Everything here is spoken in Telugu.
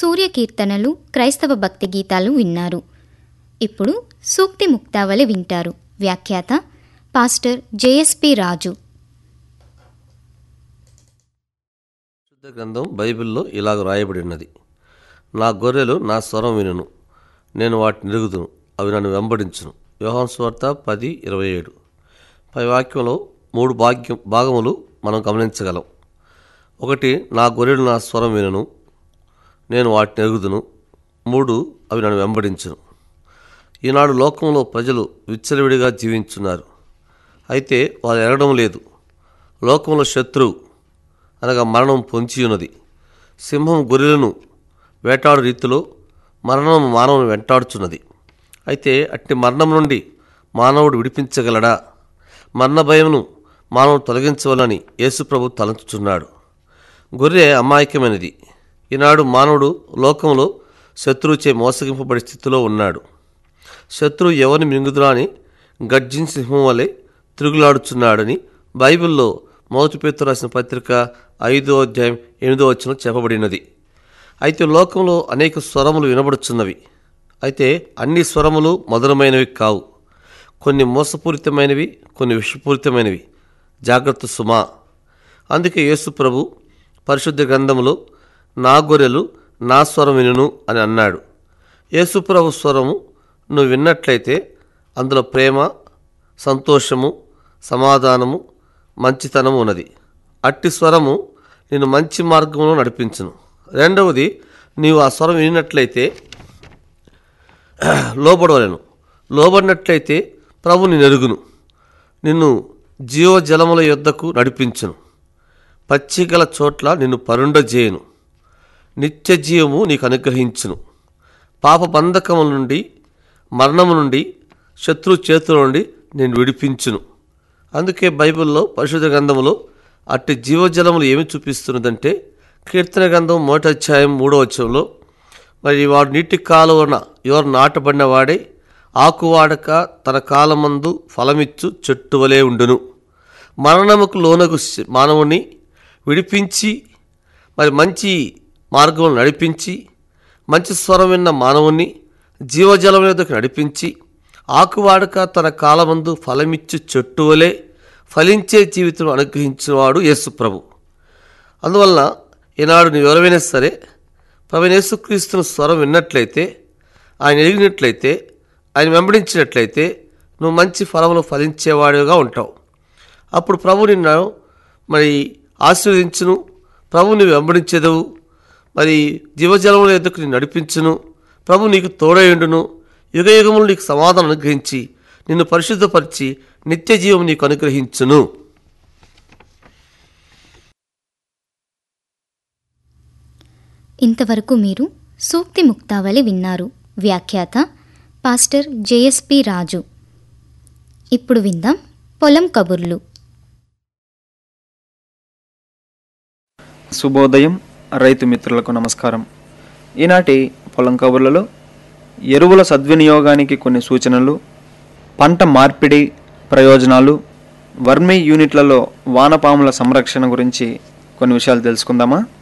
సూర్యకీర్తనలు క్రైస్తవ భక్తి గీతాలు విన్నారు ఇప్పుడు సూక్తి ముక్తావళి వింటారు వ్యాఖ్యాత పాస్టర్ జేఎస్పి రాజు పరిశుద్ధ గ్రంథం బైబిల్లో ఇలాగ రాయబడి ఉన్నది నా గొర్రెలు నా స్వరం వినును నేను వాటిని ఎరుగుదును అవి నన్ను వెంబడించును యోహాన్ స్వార్త పది ఇరవై ఏడు పై వాక్యంలో మూడు భాగ్యం భాగములు మనం గమనించగలం ఒకటి నా గొర్రెలు నా స్వరం వినును నేను వాటిని ఎరుగుదును మూడు అవి నన్ను వెంబడించును ఈనాడు లోకంలో ప్రజలు విచ్చలవిడిగా జీవించున్నారు అయితే వారు ఎరగడం లేదు లోకంలో శత్రువు అనగా మరణం పొంచి ఉన్నది సింహం గొర్రెలను వేటాడు రీతిలో మరణం మానవుని వెంటాడుచున్నది అయితే అట్టి మరణం నుండి మానవుడు విడిపించగలడా మరణ భయమును మానవుడు తొలగించవాలని యేసుప్రభు తలంచుచున్నాడు గొర్రె అమాయకమైనది ఈనాడు మానవుడు లోకంలో శత్రువుచే మోసగింపబడే స్థితిలో ఉన్నాడు శత్రువు ఎవరిని మింగుదురా అని గర్జించి సింహం వలె తిరుగులాడుచున్నాడని బైబిల్లో మొదటి పేతురు రాసిన పత్రిక ఐదో అధ్యాయం ఎనిమిదో వచ్చిన చెప్పబడినది అయితే లోకంలో అనేక స్వరములు వినబడుచున్నవి అయితే అన్ని స్వరములు మధురమైనవి కావు కొన్ని మోసపూరితమైనవి కొన్ని విషపూరితమైనవి జాగ్రత్త సుమా అందుకే యేసు ప్రభు పరిశుద్ధ గ్రంథములో నా గొర్రెలు నా స్వరం వినును అని అన్నాడు యేసు ప్రభు స్వరము నువ్వు విన్నట్లయితే అందులో ప్రేమ సంతోషము సమాధానము మంచితనము ఉన్నది అట్టి స్వరము నేను మంచి మార్గంలో నడిపించును రెండవది నీవు ఆ స్వరం వినినట్లయితే లోబడవలను లోబడినట్లయితే ప్రభు నేను ఎరుగును నిన్ను జీవజలముల యొద్దకు నడిపించును పచ్చిగల చోట్ల నిన్ను పరుండజేయును నిత్య జీవము నీకు అనుగ్రహించును పాప బంధకముల నుండి మరణము నుండి శత్రు చేతుల నుండి నేను విడిపించును అందుకే బైబిల్లో పరిశుద్ధ గ్రంథములో అట్టి జీవజలములు ఏమి చూపిస్తున్నదంటే కీర్తన గ్రంథం మొదటి అధ్యాయం మూడో వచ్చంలో మరి వాడు నీటి కాలువన ఎవరు నాటబడిన వాడే ఆకువాడక తన కాలమందు ఫలమిచ్చు చెట్టు వలె ఉండును మరణముకు లోనకు మానవుని విడిపించి మరి మంచి మార్గం నడిపించి మంచి స్వరం విన్న మానవుని జీవజలం మీదకు నడిపించి ఆకువాడక తన కాలమందు ఫలమిచ్చు చెట్టు వలె ఫలించే జీవితం అనుగ్రహించినవాడు యేసు ప్రభు అందువలన ఈనాడు నువ్వు ఎవరైనా సరే ప్రభు యేసుక్రీస్తును స్వరం విన్నట్లయితే ఆయన ఎరిగినట్లయితే ఆయన వెంబడించినట్లయితే నువ్వు మంచి ఫలములు ఫలించేవాడిగా ఉంటావు అప్పుడు ప్రభు నిన్ను మరి ఆశీర్వదించును ప్రభు నువ్వు వెంబడించేదవు మరి జీవజలముల ఎద్దుకు నేను నడిపించును ప్రభు నీకు తోడయుండును యుగ యుగములు నీకు సమాధానం అనుగ్రహించి నిన్ను పరిశుద్ధపరిచి నిత్య జీవం నీకు అనుగ్రహించును ఇంతవరకు మీరు సూక్తి ముక్తావళి విన్నారు వ్యాఖ్యాత పాస్టర్ జేఎస్పి రాజు ఇప్పుడు విందాం పొలం కబుర్లు శుభోదయం రైతు మిత్రులకు నమస్కారం ఈనాటి పొలం కబుర్లలో ఎరువుల సద్వినియోగానికి కొన్ని సూచనలు పంట మార్పిడి ప్రయోజనాలు వర్మీ యూనిట్లలో వానపాముల సంరక్షణ గురించి కొన్ని విషయాలు తెలుసుకుందామా